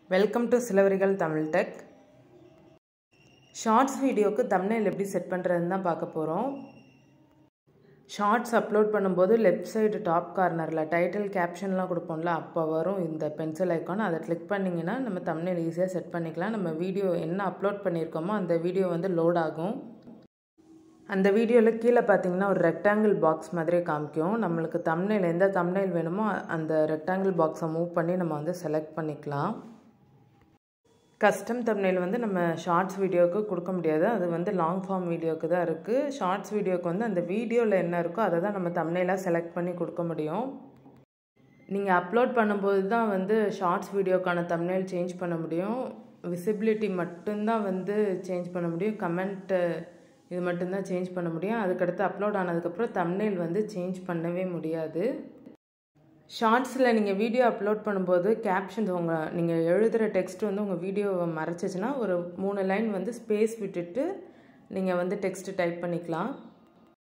welcome to சிலவரிகள் Tamil tech shorts வீடியோக்கு thumbnail எப்படி செட் பண்ணுறதுன்னு தான் பார்க்க போகிறோம் ஷார்ட்ஸ் அப்லோட் பண்ணும்போது லெஃப்ட் சைடு டாப் கார்னரில் டைட்டில் கேப்ஷன்லாம் கொடுப்போம்ல அப்போ வரும் இந்த பென்சில் ஐக்கான் அதை கிளிக் பண்ணிங்கன்னா நம்ம தம்ப்நெயில் ஈஸியாக செட் பண்ணிக்கலாம் நம்ம வீடியோ என்ன அப்லோட் பண்ணியிருக்கோமோ அந்த வீடியோ வந்து லோட் ஆகும் அந்த வீடியோவில் கீழே பார்த்தீங்கன்னா ஒரு ரெக்டாங்கிள் பாக்ஸ் மாதிரி காமிக்கும் நம்மளுக்கு தம்னைல் எந்த தம்னைல் வேணுமோ அந்த ரெக்டாங்கிள் பாக்ஸை மூவ் பண்ணி நம்ம வந்து செலக்ட் பண்ணிக்கலாம் கஸ்டம் தம்னைல் வந்து நம்ம ஷார்ட்ஸ் வீடியோவுக்கு கொடுக்க முடியாது அது வந்து லாங் ஃபார்ம் வீடியோவுக்கு தான் இருக்குது ஷார்ட்ஸ் வீடியோவுக்கு வந்து அந்த வீடியோவில் என்ன இருக்கோ அதை தான் நம்ம தம்னைலாக செலக்ட் பண்ணி கொடுக்க முடியும் நீங்கள் அப்லோட் பண்ணும்போது தான் வந்து ஷார்ட்ஸ் வீடியோக்கான தம்னைல் சேஞ்ச் பண்ண முடியும் விசிபிலிட்டி மட்டும்தான் வந்து சேஞ்ச் பண்ண முடியும் கமெண்ட்டு இது மட்டும்தான் சேஞ்ச் பண்ண முடியும் அதுக்கடுத்து அப்லோட் ஆனதுக்கப்புறம் தம்னெயில் வந்து சேஞ்ச் பண்ணவே முடியாது ஷார்ட்ஸில் நீங்கள் வீடியோ அப்லோட் பண்ணும்போது கேப்ஷன்ஸ் உங்கள் நீங்கள் எழுதுகிற டெக்ஸ்ட் வந்து உங்கள் வீடியோவை மறைச்சிச்சின்னா ஒரு மூணு லைன் வந்து ஸ்பேஸ் விட்டுட்டு நீங்கள் வந்து டெக்ஸ்ட்டு டைப் பண்ணிக்கலாம்